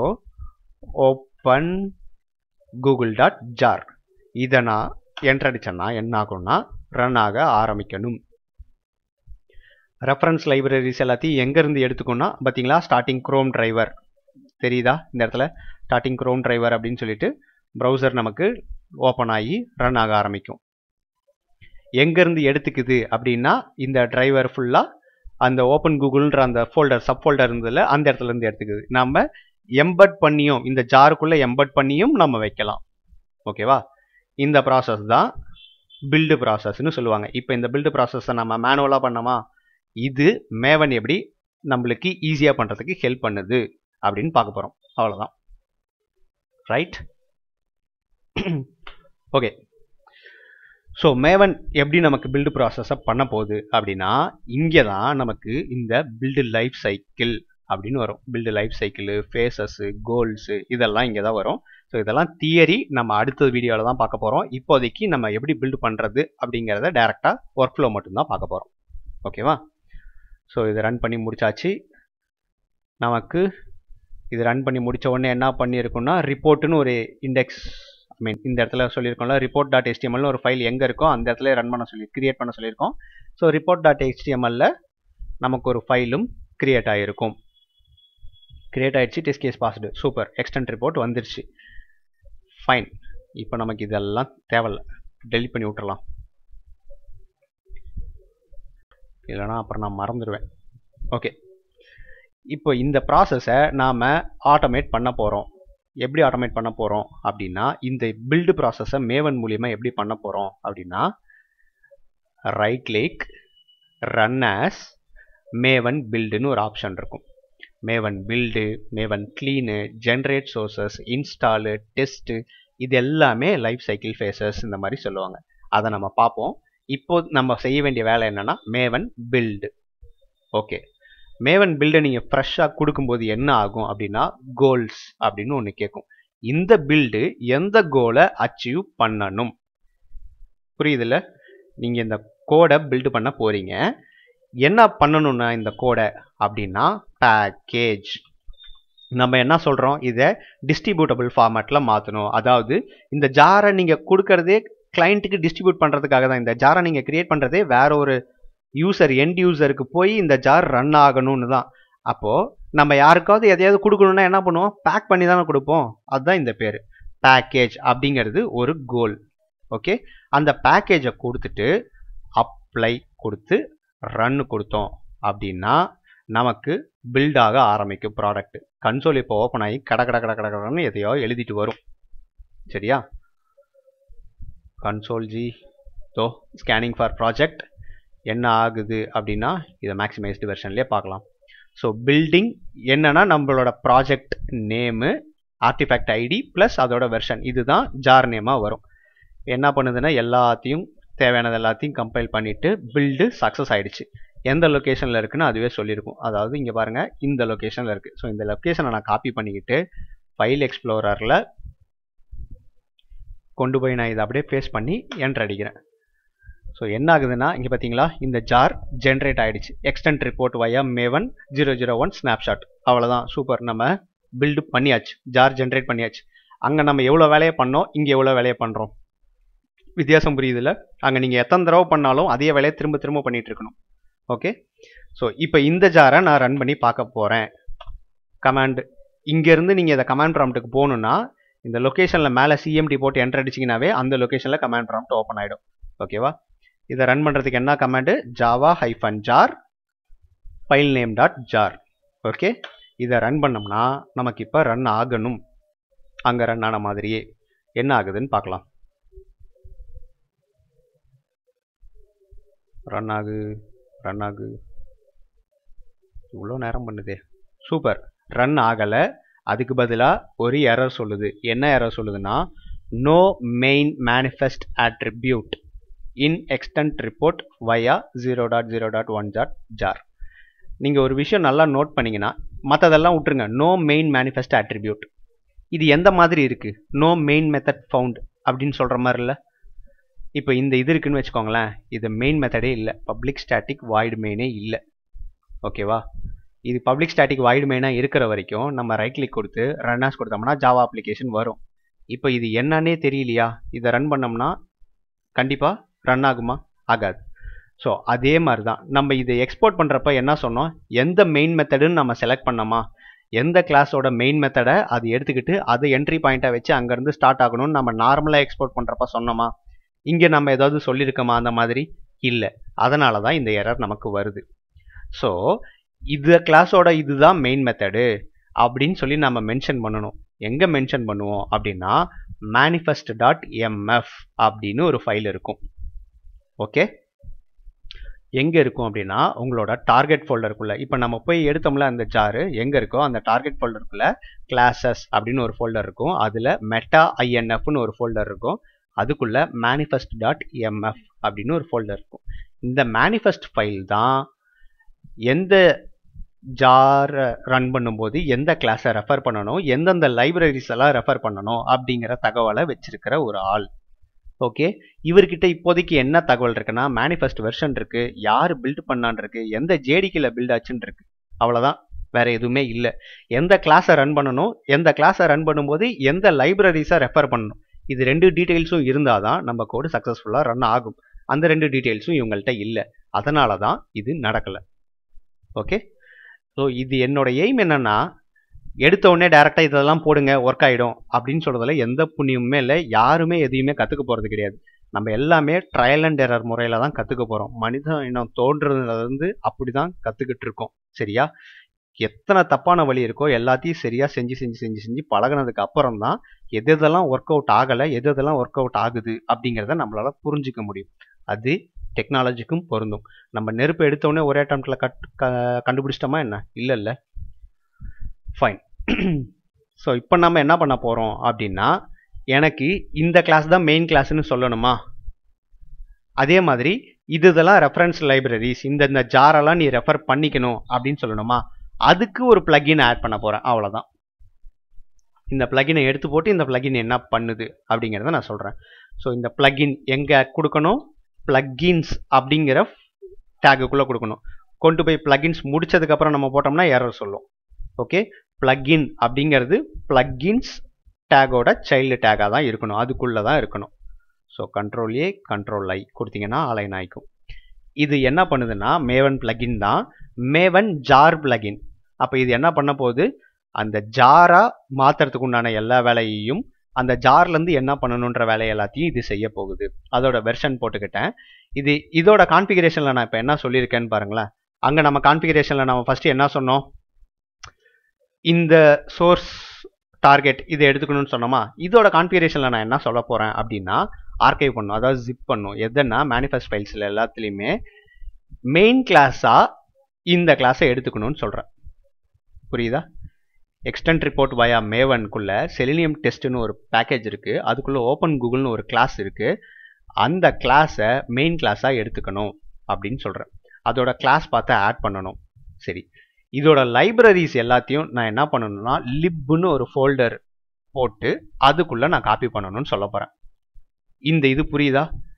open Google dot jar இதை நான் என்ட்ரடிச்சேன்னா என்ன ஆகும்னா ரன் ஆக ஆரம்பிக்கணும் ரெஃபரன்ஸ் லைப்ரரிஸ் எல்லாத்தையும் எங்கேருந்து எடுத்துக்கோன்னா பார்த்தீங்களா ஸ்டார்டிங் க்ரோம் டிரைவர் தெரியுதா இந்த இடத்துல ஸ்டார்டிங் க்ரோம் டிரைவர் அப்படின்னு சொல்லிட்டு ப்ரௌசர் நமக்கு ஓப்பன் ஆகி ரன் ஆக ஆரம்பிக்கும் எங்கேருந்து எடுத்துக்குது அப்படின்னா இந்த டிரைவர் ஃபுல்லாக அந்த ஓப்பன் கூகுள்ன்ற அந்த ஃபோல்டர் சப் ஃபோல்டர் இருந்ததில் அந்த இடத்துல இருந்து எடுத்துக்குது நம்ம எம்பட் பண்ணியும் இந்த ஜாருக்குள்ளே எம்பட் பண்ணியும் நம்ம வைக்கலாம் ஓகேவா இந்த ப்ராசஸ் தான் பில்டு ப்ராசஸ்னு சொல்லுவாங்க இப்போ இந்த பில்டு ப்ராசஸை நம்ம மேனுவலாக பண்ணோமா இது மேவன் எப்படி நம்மளுக்கு ஈஸியாக பண்ணுறதுக்கு ஹெல்ப் பண்ணுது அப்படின்னு பார்க்க போகிறோம் அவ்வளோதான் ரைட் ஓகே ஸோ மேவன் எப்படி நமக்கு பில்டு ப்ராசஸை பண்ண போகுது அப்படின்னா இங்கே தான் நமக்கு இந்த பில்டு லைஃப் சைக்கிள் அப்படின்னு வரும் build life cycle phases goals இதெல்லாம் இங்கே தான் வரும் ஸோ இதெல்லாம் தியரி நம்ம அடுத்த வீடியோவில் தான் பார்க்க போகிறோம் இப்போதைக்கு நம்ம எப்படி பில்டு பண்ணுறது அப்படிங்கிறத டேரெக்டாக ஒர்க் ஃப்ளோ மட்டும்தான் பார்க்க போகிறோம் ஓகேவா ஸோ இதை ரன் பண்ணி முடிச்சாச்சு நமக்கு இது ரன் பண்ணி முடித்த உடனே என்ன பண்ணியிருக்கோம்னா ரிப்போர்ட்டுன்னு ஒரு இண்டெக்ஸ் ஐ மீன் இந்த இடத்துல சொல்லியிருக்கோம்ல ரிப்போர்ட் டாட் எஸ்டிஎம்எல்னு ஒரு ஃபைல் எங்கே இருக்கோ அந்த இடத்துல ரன் பண்ண சொல்லி கிரியேட் பண்ண சொல்லியிருக்கோம் ஸோ ரிப்போர்ட் டாட் எஸ்டிஎம்எல்ல நமக்கு ஒரு ஃபைலும் கிரியேட் ஆகிருக்கும் கிரியேட் ஆகிடுச்சு test case passed super extent report வந்துருச்சு ஃபைன் இப்போ நமக்கு இதெல்லாம் தேவையில்ல டெலிட் பண்ணி விட்டுறலாம் இல்லைனா அப்புறம் நான் மறந்துடுவேன் ஓகே இப்போ இந்த ப்ராசஸை நாம் ஆட்டோமேட் பண்ண போகிறோம் எப்படி ஆட்டோமேட் பண்ண போகிறோம் அப்படின்னா இந்த பில்டு ப்ராசஸை மேவன் மூலியமாக எப்படி பண்ண போகிறோம் அப்படின்னா right click run as Maven பில்டுன்னு ஒரு ஆப்ஷன் இருக்கும் Maven build Maven clean generate sources install test இது எல்லாமே லைஃப் சைக்கிள் ஃபேஸஸ் இந்த மாதிரி சொல்லுவாங்க அதை நம்ம பார்ப்போம் இப்போ நம்ம செய்ய வேண்டிய வேலை என்னன்னா மேவன் பில்டு ஓகே மேவன் பில்டை நீங்கள் ஃப்ரெஷ்ஷாக கொடுக்கும்போது என்ன ஆகும் அப்படின்னா கோல்ஸ் அப்படின்னு ஒன்று கேட்கும் இந்த பில்டு எந்த கோலை அச்சீவ் பண்ணணும் புரியுதுல்ல நீங்கள் இந்த கோடை பில்டு பண்ண போகிறீங்க என்ன பண்ணணும்னா இந்த கோடை அப்படின்னா பேக்கேஜ் நம்ம என்ன சொல்கிறோம் இதை டிஸ்ட்ரிபியூட்டபிள் ஃபார்மேட்டில் மாற்றணும் அதாவது இந்த ஜாரை நீங்கள் கொடுக்கறதே கிளைண்ட்டுக்கு டிஸ்ட்ரிபியூட் பண்ணுறதுக்காக தான் இந்த ஜாரை நீங்கள் கிரியேட் பண்ணுறதே வேற ஒரு யூசர் எண்ட் யூசருக்கு போய் இந்த ஜார் ரன் ஆகணும்னு தான் அப்போது நம்ம யாருக்காவது எதையாவது கொடுக்கணும்னா என்ன பண்ணுவோம் பேக் பண்ணி தானே கொடுப்போம் அதுதான் இந்த பேர் பேக்கேஜ் அப்படிங்கிறது ஒரு கோல் ஓகே அந்த பேக்கேஜை கொடுத்துட்டு அப்ளை கொடுத்து ரன் கொடுத்தோம் அப்படின்னா நமக்கு பில்ட் ஆக ஆரம்பிக்கும் ப்ராடக்ட் கன்சோல் இப்போ ஓப்பன் ஆகி கட கட கட கட கடன்னு எதையோ எழுதிட்டு வரும் சரியா கன்சோல் ஜி தோ ஸ்கேனிங் ஃபார் ப்ராஜெக்ட் என்ன ஆகுது அப்படின்னா இதை மேக்ஸிமைஸ்டு வெர்ஷன்லேயே பார்க்கலாம் ஸோ பில்டிங் என்னன்னா நம்மளோட project name artifact ID plus அதோட வெர்ஷன் இதுதான் ஜார் நேமாக வரும் என்ன பண்ணுதுன்னா எல்லாத்தையும் தேவையானது எல்லாத்தையும் கம்பைல் பண்ணிவிட்டு பில்டு சக்ஸஸ் ஆகிடுச்சு எந்த லொக்கேஷனில் இருக்குன்னு அதுவே சொல்லியிருக்கும் அதாவது இங்கே பாருங்கள் இந்த லொக்கேஷனில் இருக்குது ஸோ இந்த லொக்கேஷனை நான் காப்பி பண்ணிக்கிட்டு ஃபைல் ஸோ என்ன ஆகுதுன்னா இங்கே பார்த்தீங்களா இந்த ஜார் ஜென்ரேட் ஆயிடுச்சு extent report via Maven zero zero one snapshot அவ்வளோதான் சூப்பர் நம்ம பில்டு பண்ணியாச்சு ஜார் ஜென்ரேட் பண்ணியாச்சு அங்கே நம்ம எவ்வளோ வேலையை பண்ணோம் இங்கே எவ்வளோ வேலையை பண்ணுறோம் வித்தியாசம் புரியுதுல்ல அங்கே நீங்கள் எத்தனை தடவை பண்ணாலும் அதே வேலையை திரும்ப திரும்ப பண்ணிட்டு இருக்கணும் ஓகே ஸோ இப்போ இந்த ஜாரை நான் ரன் பண்ணி பார்க்க போகிறேன் கமாண்ட் இங்கேருந்து நீங்கள் இதை கமாண்ட் ப்ராம்ப்ட்டுக்கு போகணுன்னா இந்த லொக்கேஷனில் மேலே சிஎம்டி போட்டு என்டர் அடிச்சிங்கனாவே அந்த லொக்கேஷனில் கமாண்ட் ப்ராம்ப்ட் ஓப்பன் ஆகிடும் ஓகேவா இதை ரன் பண்ணுறதுக்கு என்ன command Java hyphen jar file name dot jar okay இதை ரன் பண்ணோம்னா நமக்கு இப்போ ரன் ஆகணும் அங்கே ரன் ஆன மாதிரியே என்ன ஆகுதுன்னு பார்க்கலாம் ரன் ஆகு ரன் ஆகு இவ்வளோ நேரம் பண்ணுதே சூப்பர் ரன் ஆகலை அதுக்கு பதிலாக ஒரு எரர் சொல்லுது என்ன எரர் சொல்லுதுன்னா no main manifest attribute in extent report via zero dot zero dot one dot jar நீங்கள் ஒரு விஷயம் நல்லா நோட் பண்ணீங்கன்னா மற்றதெல்லாம் விட்டுருங்க நோ மெயின் மேனிஃபெஸ்ட் attribute இது எந்த மாதிரி இருக்குது நோ மெயின் மெத்தட் ஃபவுண்ட் அப்படின்னு சொல்கிற மாதிரி இல்லை இப்போ இந்த இது இருக்குன்னு வச்சுக்கோங்களேன் இது மெயின் மெத்தடே இல்லை பப்ளிக் ஸ்டாட்டிக் வாய்டு மெயினே இல்லை ஓகேவா இது பப்ளிக் ஸ்டாட்டிக் வாய்டு மெயினாக இருக்கிற வரைக்கும் நம்ம ரைட் கிளிக் கொடுத்து ரன்னாஸ் கொடுத்தோம்னா ஜாவா அப்ளிகேஷன் வரும் இப்போ இது என்னன்னே தெரியலையா இதை ரன் பண்ணோம்னா கண்டிப்பாக ரன் ஆகுமா ஆகாது ஸோ அதே மாதிரி தான் நம்ம இதை எக்ஸ்போர்ட் பண்ணுறப்ப என்ன சொன்னோம் எந்த மெயின் மெத்தடுன்னு நம்ம செலக்ட் பண்ணோமா எந்த கிளாஸோட மெயின் மெத்தடை அது எடுத்துக்கிட்டு அதை என்ட்ரி பாயிண்ட்டாக வச்சு அங்கேருந்து ஸ்டார்ட் ஆகணும்னு நம்ம நார்மலாக எக்ஸ்போர்ட் பண்ணுறப்ப சொன்னோமா இங்கே நம்ம ஏதாவது சொல்லியிருக்கோமா அந்த மாதிரி இல்லை அதனால தான் இந்த எரர் நமக்கு வருது ஸோ இந்த கிளாஸோட இதுதான் மெயின் மெத்தடு அப்படின்னு சொல்லி நம்ம மென்ஷன் பண்ணணும் எங்கே மென்ஷன் பண்ணுவோம் அப்படின்னா மேனிஃபெஸ்ட் டாட் எம்எஃப் அப்படின்னு ஒரு ஃபைல் இருக்கும் ஓகே எங்கே இருக்கும் அப்படின்னா உங்களோட டார்கெட் ஃபோல்டருக்குள்ளே இப்போ நம்ம போய் எடுத்தோம்ல அந்த ஜாரு எங்கே இருக்கோ அந்த டார்கெட் ஃபோல்டருக்குள்ளே கிளாஸஸ் அப்படின்னு ஒரு ஃபோல்டர் இருக்கும் அதில் மெட்டா ஐஎன்எஃப்னு ஒரு ஃபோல்டர் இருக்கும் அதுக்குள்ள மேனிஃபெஸ்ட் டாட் எம்எஃப் அப்படின்னு ஒரு ஃபோல்டர் இருக்கும் இந்த மேனிஃபெஸ்ட் ஃபைல் தான் எந்த ஜாரை ரன் பண்ணும்போது எந்த கிளாஸை ரெஃபர் பண்ணணும் எந்தெந்த லைப்ரரிஸ் எல்லாம் ரெஃபர் பண்ணணும் அப்படிங்கிற தகவலை வச்சிருக்கிற ஒரு ஆள் ஓகே இவர்கிட்ட இப்போதைக்கு என்ன தகவல் இருக்குன்னா மேனிஃபெஸ்ட் வெர்ஷன் இருக்கு யார் பில்ட் பண்ணான் இருக்கு எந்த ஜேடிக்கில் பில்ட் ஆச்சுன்னு இருக்கு அவ்வளோதான் வேற எதுவுமே இல்லை எந்த கிளாஸை ரன் பண்ணணும் எந்த கிளாஸை ரன் பண்ணும்போது எந்த லைப்ரரிஸை ரெஃபர் பண்ணணும் இது ரெண்டு டீட்டெயில்ஸும் இருந்தால் தான் நம்ம கோடு சக்ஸஸ்ஃபுல்லாக ரன் ஆகும் அந்த ரெண்டு டீட்டெயில்ஸும் இவங்கள்ட்ட இல்லை அதனால தான் இது நடக்கலை ஓகே ஸோ இது என்னோட எய்ம் என்னன்னா எடுத்த உடனே டேரெக்டாக இதெல்லாம் போடுங்க ஒர்க் ஆகிடும் அப்படின்னு சொல்கிறதுல எந்த புண்ணியமுமே இல்லை யாருமே எதையுமே கற்றுக்க போகிறது கிடையாது நம்ம எல்லாமே ட்ரையல் அண்ட் எரர் முறையில் தான் கற்றுக்க போகிறோம் மனித இனம் தோன்றதுலேருந்து அப்படி தான் கற்றுக்கிட்டு இருக்கோம் சரியா எத்தனை தப்பான வழி இருக்கோ எல்லாத்தையும் சரியாக செஞ்சு செஞ்சு செஞ்சு செஞ்சு பழகினதுக்கு அப்புறம் தான் எது எதெல்லாம் ஒர்க் அவுட் ஆகலை எது எதெல்லாம் ஒர்க் அவுட் ஆகுது அப்படிங்கிறத நம்மளால புரிஞ்சிக்க முடியும் அது டெக்னாலஜிக்கும் பொருந்தும் நம்ம நெருப்பு எடுத்தோடனே ஒரே அட்டம்ப்ட்ல கட் கண்டுபிடிச்சிட்டோமா என்ன இல்லை இல்லை ஃபைன் ஸோ இப்போ நம்ம என்ன பண்ண போகிறோம் அப்படின்னா எனக்கு இந்த கிளாஸ் தான் மெயின் கிளாஸ்னு சொல்லணுமா அதே மாதிரி இது இதெல்லாம் ரெஃபரன்ஸ் லைப்ரரிஸ் இந்த இந்த ஜாரெல்லாம் நீ ரெஃபர் பண்ணிக்கணும் அப்படின்னு சொல்லணுமா அதுக்கு ஒரு பிளகின் ஆட் பண்ண போகிறேன் அவ்வளோதான் இந்த பிளகினை எடுத்து போட்டு இந்த பிளகின் என்ன பண்ணுது அப்படிங்கிறத நான் சொல்கிறேன் ஸோ இந்த பிளகின் எங்கே கொடுக்கணும் பிளக்கின்ஸ் அப்படிங்கிற டேகுக்குள்ளே கொடுக்கணும் கொண்டு போய் பிளகின்ஸ் முடிச்சதுக்கப்புறம் நம்ம போட்டோம்னா எரர் சொல்லும் ஓகே பிளக்கின் அப்படிங்கிறது பிளக்கின்ஸ் டேகோட சைல்டு டேகாக தான் இருக்கணும் அதுக்குள்ளே தான் இருக்கணும் so control A control I கொடுத்தீங்கன்னா அலைன் ஆயிக்கும் இது என்ன பண்ணுதுன்னா மேவன் பிளகின் தான் மேவன் ஜார் பிளகின் அப்போ இது என்ன பண்ண போகுது அந்த ஜாரா மாத்துறதுக்கு உண்டான எல்லா வேலையையும் அந்த ஜார்லேருந்து என்ன பண்ணணுன்ற வேலையை எல்லாத்தையும் இது செய்ய போகுது அதோட வெர்ஷன் போட்டுக்கிட்டேன் இது இதோட கான்ஃபிகரேஷனில் நான் இப்போ என்ன சொல்லியிருக்கேன்னு பாருங்களேன் அங்கே நம்ம கான்ஃபிகரேஷனில் நம்ம ஃபஸ்ட்டு என்ன சொன்னோம் இந்த சோர்ஸ் டார்கெட் இதை எடுத்துக்கணும்னு சொன்னோமா இதோட கான்ஃபிகரேஷனில் நான் என்ன சொல்ல போகிறேன் அப்படின்னா ஆர்கைவ் பண்ணும் அதாவது ஜிப் பண்ணும் எதுன்னா மேனிஃபெஸ்ட் ஃபைல்ஸில் எல்லாத்துலேயுமே மெயின் கிளாஸாக இந்த கிளாஸை எடுத்துக்கணும்னு சொல்கிறேன் புரியுதா எக்ஸ்டென்ட் ரிப்போர்ட் வயா மேவனுக்குள்ள செலினியம் டெஸ்ட்னு ஒரு பேக்கேஜ் இருக்குது அதுக்குள்ளே ஓப்பன் கூகுள்னு ஒரு கிளாஸ் இருக்குது அந்த கிளாஸை மெயின் கிளாஸாக எடுத்துக்கணும் அப்படின்னு சொல்கிறேன் அதோட கிளாஸ் பார்த்து ஆட் பண்ணணும் சரி இதோட லைப்ரரிஸ் எல்லாத்தையும் நான் என்ன பண்ணணும்னா லிப்னு ஒரு ஃபோல்டர் போட்டு அதுக்குள்ளே நான் காப்பி பண்ணணும்னு சொல்ல போகிறேன் இந்த இது புரியுதா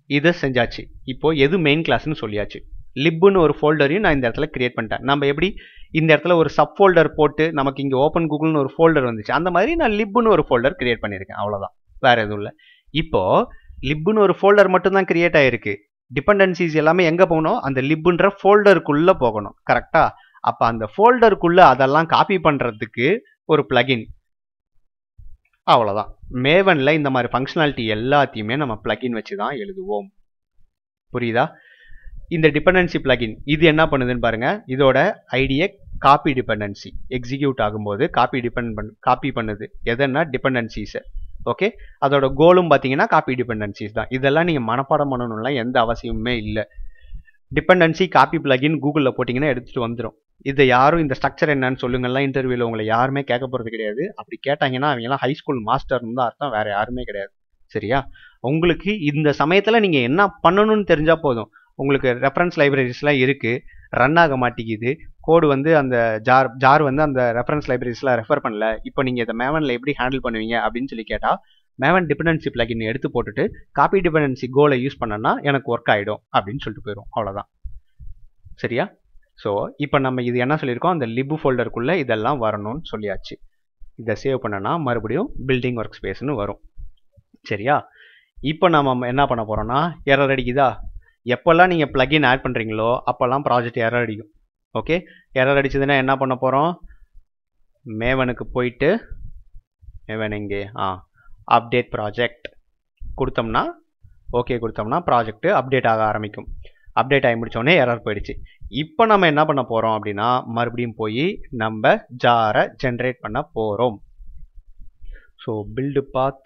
இதை செஞ்சாச்சு இப்போ எது மெயின் கிளாஸ்னு சொல்லியாச்சு லிப்புன்னு ஒரு ஃபோல்டரையும் நான் இந்த இடத்துல கிரியேட் பண்ணிட்டேன் நம்ம எப்படி இந்த இடத்துல ஒரு சப் ஃபோல்டர் போட்டு நமக்கு இங்கே ஓப்பன் கூகுள்னு ஒரு ஃபோல்டர் வந்துச்சு அந்த மாதிரி நான் லிப்புன்னு ஒரு ஃபோல்டர் கிரியேட் பண்ணியிருக்கேன் அவ்வளோதான் வேற எதுவும் இல்லை இப்போ லிப்புன்னு ஒரு ஃபோல்டர் மட்டும்தான் கிரியேட் ஆயிருக்கு டிபெண்டன்சிஸ் எல்லாமே எங்கே போகணும் அந்த லிப்புன்ற ஃபோல்டருக்குள்ளே போகணும் கரெக்டா அப்போ அந்த ஃபோல்டருக்குள்ளே அதெல்லாம் காப்பி பண்ணுறதுக்கு ஒரு பிளகின் அவ்வளோதான் மேவனில் இந்த மாதிரி ஃபங்க்ஷனாலிட்டி எல்லாத்தையுமே நம்ம பிளகின் வச்சு தான் எழுதுவோம் புரியுதா இந்த டிபெண்டன்சி பிளகின் இது என்ன பண்ணுதுன்னு பாருங்க இதோட ஐடியை காப்பி டிபெண்டன்சி எக்ஸிக்யூட் ஆகும்போது காப்பி டிபெண்ட் பண் காப்பி பண்ணுது எதன்னா டிபெண்டன்சிஸை ஓகே அதோட கோலும் பார்த்தீங்கன்னா காப்பி டிபெண்டன்சிஸ் தான் இதெல்லாம் நீங்கள் மனப்பாடம் பண்ணணும்லாம் எந்த அவசியமுமே இல்லை டிபெண்டன்சி காப்பி பிளகின் கூகுளில் போட்டிங்கன்னா எடுத்துகிட்டு வந்துடும் இதை யாரும் இந்த ஸ்ட்ரக்சர் என்னன்னு சொல்லுங்கலாம் இன்டர்வியூவில் உங்களை யாருமே கேட்க போகிறது கிடையாது அப்படி கேட்டாங்கன்னா அவங்கெல்லாம் ஹை ஸ்கூல் மாஸ்டர்னு தான் அர்த்தம் வேறு யாருமே கிடையாது சரியா உங்களுக்கு இந்த சமயத்தில் நீங்கள் என்ன பண்ணணும்னு தெரிஞ்சால் போதும் உங்களுக்கு ரெஃபரன்ஸ் லைப்ரரிஸ்லாம் இருக்குது ரன் ஆக மாட்டேங்குது கோடு வந்து அந்த ஜார் ஜார் வந்து அந்த ரெஃபரன்ஸ் லைப்ரரிஸ்லாம் ரெஃபர் பண்ணல இப்போ நீங்கள் இதை மேவனில் எப்படி ஹேண்டில் பண்ணுவீங்க அப்படின்னு சொல்லி கேட்டால் மேவன் டிபெண்டன்சி பிளகின் எடுத்து போட்டுட்டு காப்பி டிபெண்டன்சி கோலை யூஸ் பண்ணனா எனக்கு ஒர்க் ஆகிடும் அப்படின்னு சொல்லிட்டு போயிடும் அவ்வளோதான் சரியா ஸோ இப்போ நம்ம இது என்ன சொல்லியிருக்கோம் அந்த லிபு ஃபோல்டருக்குள்ளே இதெல்லாம் வரணும்னு சொல்லியாச்சு இதை சேவ் பண்ணனா மறுபடியும் பில்டிங் ஒர்க் ஸ்பேஸ்னு வரும் சரியா இப்போ நம்ம என்ன பண்ண போகிறோம்னா எரர் அடிக்குதா எப்போல்லாம் நீங்கள் பிளகின் ஆட் பண்ணுறீங்களோ அப்போல்லாம் ப்ராஜெக்ட் எரர் அடிக்கும் ஓகே எரர் அடிச்சதுன்னா என்ன பண்ண போகிறோம் மேவனுக்கு போயிட்டு மேவன் எங்கே ஆ அப்டேட் ப்ராஜெக்ட் கொடுத்தோம்னா ஓகே கொடுத்தோம்னா ப்ராஜெக்ட் அப்டேட் ஆக ஆரம்பிக்கும் அப்டேட் ஆகி முடிச்சோடனே எரர் போயிடுச்சு இப்போ நம்ம என்ன பண்ண போகிறோம் அப்படின்னா மறுபடியும் போய் நம்ம ஜாரை ஜென்ரேட் பண்ண போகிறோம் so build path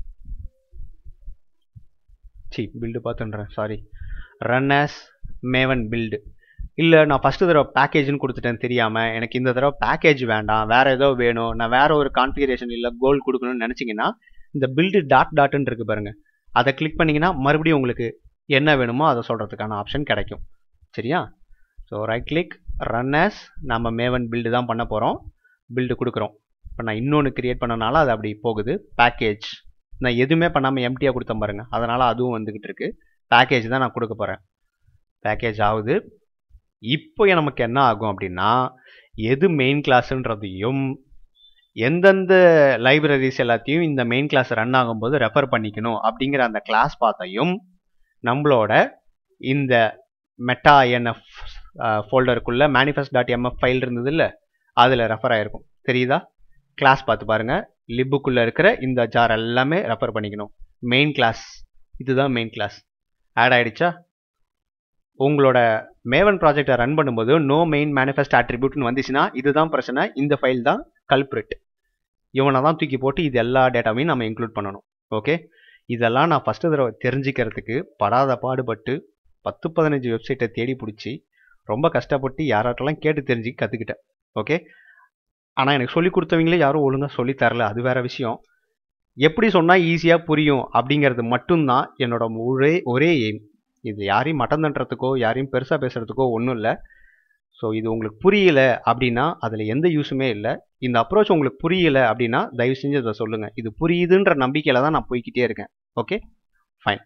C build பாத்துன்றேன் sorry run as Maven build இல்லை நான் ஃபஸ்ட்டு தடவை பேக்கேஜ்னு கொடுத்துட்டேன் தெரியாமல் எனக்கு இந்த தடவை பேக்கேஜ் வேண்டாம் வேறு ஏதோ வேணும் நான் வேறு ஒரு கான்ஃபிகரேஷன் இல்லை கோல் கொடுக்கணும்னு நினச்சிங்கன்னா இந்த பில்டு டாட் டாட்னு இருக்கு பாருங்க அதை கிளிக் பண்ணிங்கன்னா மறுபடியும் உங்களுக்கு என்ன வேணுமோ அதை சொல்கிறதுக்கான ஆப்ஷன் கிடைக்கும் சரியா so right click run as நம்ம மேவன் பில்டு தான் பண்ண போகிறோம் பில்டு கொடுக்குறோம் இப்போ நான் இன்னொன்று கிரியேட் பண்ணனால அது அப்படி போகுது பேக்கேஜ் நான் எதுவுமே பண்ணாமல் எம்டியாக கொடுத்தேன் பாருங்க அதனால் அதுவும் வந்துக்கிட்டு இருக்கு பேக்கேஜ் தான் நான் கொடுக்க போகிறேன் பேக்கேஜ் ஆகுது இப்போ நமக்கு என்ன ஆகும் அப்படின்னா எது மெயின் கிளாஸ்ன்றதையும் எந்தெந்த லைப்ரரிஸ் எல்லாத்தையும் இந்த மெயின் கிளாஸ் ரன் ஆகும்போது ரெஃபர் பண்ணிக்கணும் அப்படிங்கிற அந்த கிளாஸ் பார்த்தையும் நம்மளோட இந்த மெட்டா என்எஃப் ஃபோல்டருக்குள்ள மேனிஃபெஸ்ட் டாட் எம்எஃப் ஃபைல் இருந்தது இல்லை அதில் ரெஃபர் ஆகிருக்கும் தெரியுதா கிளாஸ் பார்த்து பாருங்க லிப்புக்குள்ளே இருக்கிற இந்த ஜார் எல்லாமே ரெஃபர் பண்ணிக்கணும் மெயின் கிளாஸ் இதுதான் மெயின் கிளாஸ் ஆட் ஆயிடுச்சா உங்களோட மேவன் ப்ராஜெக்டை ரன் பண்ணும்போது நோ மெயின் மேனிஃபெஸ்ட் ஆட்ரிபியூட்னு வந்துச்சுன்னா இதுதான் பிரச்சனை இந்த ஃபைல் தான் கல்ப்ரிட் இவனை தான் தூக்கி போட்டு இது எல்லா டேட்டாவையும் நம்ம இன்க்ளூட் பண்ணணும் ஓகே இதெல்லாம் நான் ஃபஸ்ட்டு தடவை தெரிஞ்சுக்கிறதுக்கு படாத பாடுபட்டு பத்து பதினஞ்சு வெப்சைட்டை தேடி பிடிச்சி ரொம்ப கஷ்டப்பட்டு யாராட்டெல்லாம் கேட்டு தெரிஞ்சு கற்றுக்கிட்டேன் ஓகே ஆனால் எனக்கு சொல்லி கொடுத்தவங்களே யாரும் ஒழுங்காக சொல்லி தரல அது வேற விஷயம் எப்படி சொன்னால் ஈஸியாக புரியும் அப்படிங்கிறது மட்டும்தான் என்னோட ஒரே ஒரே எய்ம் இது யாரையும் மட்டம் தண்டுறதுக்கோ யாரையும் பெருசாக பேசுகிறதுக்கோ ஒன்றும் இல்லை ஸோ இது உங்களுக்கு புரியல அப்படின்னா அதில் எந்த யூஸுமே இல்லை இந்த அப்ரோச் உங்களுக்கு புரியல அப்படின்னா தயவு செஞ்சு அதை சொல்லுங்கள் இது புரியுதுன்ற நம்பிக்கையில் தான் நான் போய்கிட்டே இருக்கேன் ஓகே ஃபைன்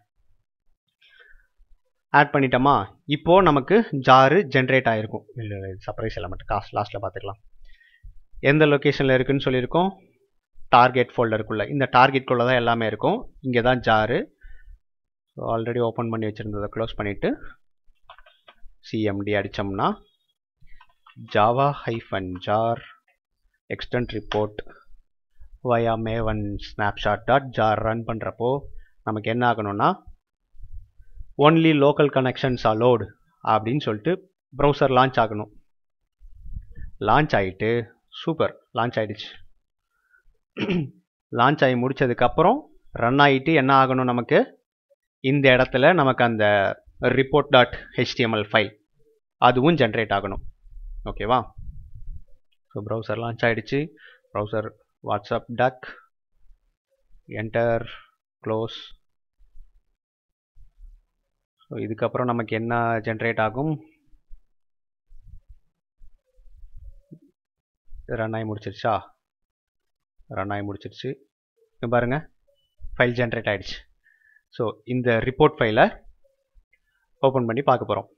ஆட் பண்ணிட்டோமா இப்போது நமக்கு ஜாரு ஜென்ரேட் ஆகிருக்கும் இல்லை சர்ப்ரைஸ் எலமெண்ட் காஸ்ட் லாஸ்ட்டில் பார்த்துக்கலாம் எந்த லொக்கேஷனில் இருக்குன்னு சொல்லியிருக்கோம் டார்கெட் ஃபோல்டருக்குள்ளே இந்த டார்கெட்குள்ளே தான் எல்லாமே இருக்கும் இங்கே தான் ஜாரு ஸோ ஆல்ரெடி ஓப்பன் பண்ணி வச்சுருந்ததை க்ளோஸ் பண்ணிவிட்டு சிஎம்டி அடித்தோம்னா Java hyphen jar extent report via Maven snapshot dot jar run பண்ணுறப்போ நமக்கு என்ன ஆகணும்னா ஒன்லி லோக்கல் கனெக்ஷன்ஸ் அலோடு அப்படின்னு சொல்லிட்டு ப்ரௌசர் லான்ச் ஆகணும் லான்ச் ஆகிட்டு சூப்பர் லான்ச் ஆகிடுச்சு லான்ச் ஆகி முடிச்சதுக்கப்புறம் ரன் ஆகிட்டு என்ன ஆகணும் நமக்கு இந்த இடத்துல நமக்கு அந்த ரிப்போர்ட் டாட் ஹெச்டிஎம்எல் ஃபைல் அதுவும் ஜென்ரேட் ஆகணும் ஓகேவா ஸோ ப்ரௌசர் லான்ச் ஆகிடுச்சு ப்ரௌசர் வாட்ஸ்அப் டக் என்டர் க்ளோஸ் ஸோ இதுக்கப்புறம் நமக்கு என்ன ஜென்ரேட் ஆகும் ரன் ஆகி முடிச்சிருச்சா ரன் ஆகி முடிச்சிருச்சு பாருங்க ஃபைல் ஜென்ரேட் ஆகிடுச்சு ஸோ இந்த ரிப்போர்ட் ஃபைலை ஓப்பன் பண்ணி பார்க்க போகிறோம்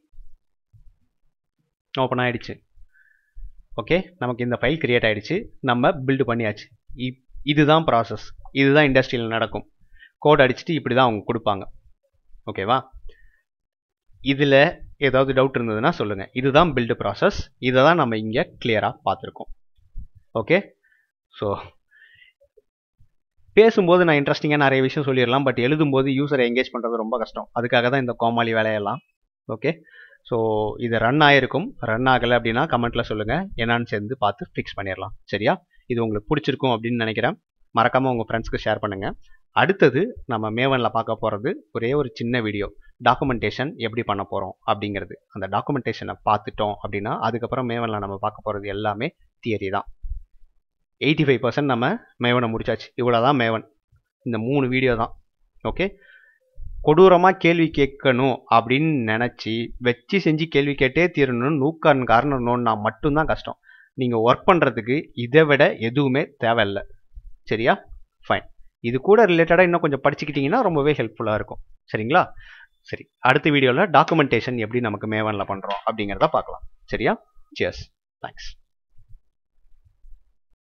ஓப்பன் ஆகிடுச்சு ஓகே நமக்கு இந்த ஃபைல் கிரியேட் ஆகிடுச்சு நம்ம பில்டு பண்ணியாச்சு இதுதான் ப்ராசஸ் இதுதான் இண்டஸ்ட்ரியில் நடக்கும் கோட் அடிச்சுட்டு இப்படி தான் அவங்க கொடுப்பாங்க ஓகேவா இதில் ஏதாவது டவுட் இருந்ததுன்னா சொல்லுங்கள் இதுதான் பில்டு ப்ராசஸ் இதை தான் நம்ம இங்கே கிளியராக பார்த்துருக்கோம் ஓகே ஸோ பேசும்போது நான் இன்ட்ரெஸ்டிங்காக நிறைய விஷயம் சொல்லிடலாம் பட் எழுதும்போது யூசரை எங்கேஜ் பண்ணுறது ரொம்ப கஷ்டம் அதுக்காக தான் இந்த கோமாளி வேலையெல்லாம் ஓகே ஸோ இது ரன் ஆகிருக்கும் ரன் ஆகலை அப்படின்னா கமெண்ட்டில் சொல்லுங்கள் என்னான்னு சேர்ந்து பார்த்து ஃபிக்ஸ் பண்ணிடலாம் சரியா இது உங்களுக்கு பிடிச்சிருக்கும் அப்படின்னு நினைக்கிறேன் மறக்காமல் உங்கள் ஃப்ரெண்ட்ஸ்க்கு ஷேர் பண்ணுங்கள் அடுத்தது நம்ம மேவனில் பார்க்க போகிறது ஒரே ஒரு சின்ன வீடியோ டாக்குமெண்டேஷன் எப்படி பண்ண போகிறோம் அப்படிங்கிறது அந்த டாக்குமெண்டேஷனை பார்த்துட்டோம் அப்படின்னா அதுக்கப்புறம் மேவனில் நம்ம பார்க்க போகிறது எல்லாமே தியரி தான் எயிட்டி ஃபைவ் பர்சன்ட் நம்ம மேவனை முடிச்சாச்சு இவ்வளோ தான் மேவன் இந்த மூணு வீடியோ தான் ஓகே கொடூரமாக கேள்வி கேட்கணும் அப்படின்னு நினச்சி வச்சு செஞ்சு கேள்வி கேட்டே தீரணும்னு நூக்கான் காரணம் நோன்னா மட்டும்தான் கஷ்டம் நீங்கள் ஒர்க் பண்ணுறதுக்கு இதை விட எதுவுமே தேவையில்லை சரியா ஃபைன் இது கூட ரிலேட்டடாக இன்னும் கொஞ்சம் படிச்சுக்கிட்டிங்கன்னா ரொம்பவே ஹெல்ப்ஃபுல்லாக இருக்கும் சரிங்களா சரி அடுத்த வீடியோவில் டாக்குமெண்டேஷன் எப்படி நமக்கு மேவனில் பண்ணுறோம் அப்படிங்கிறத பார்க்கலாம் சரியா சியர்ஸ் தேங்க்ஸ்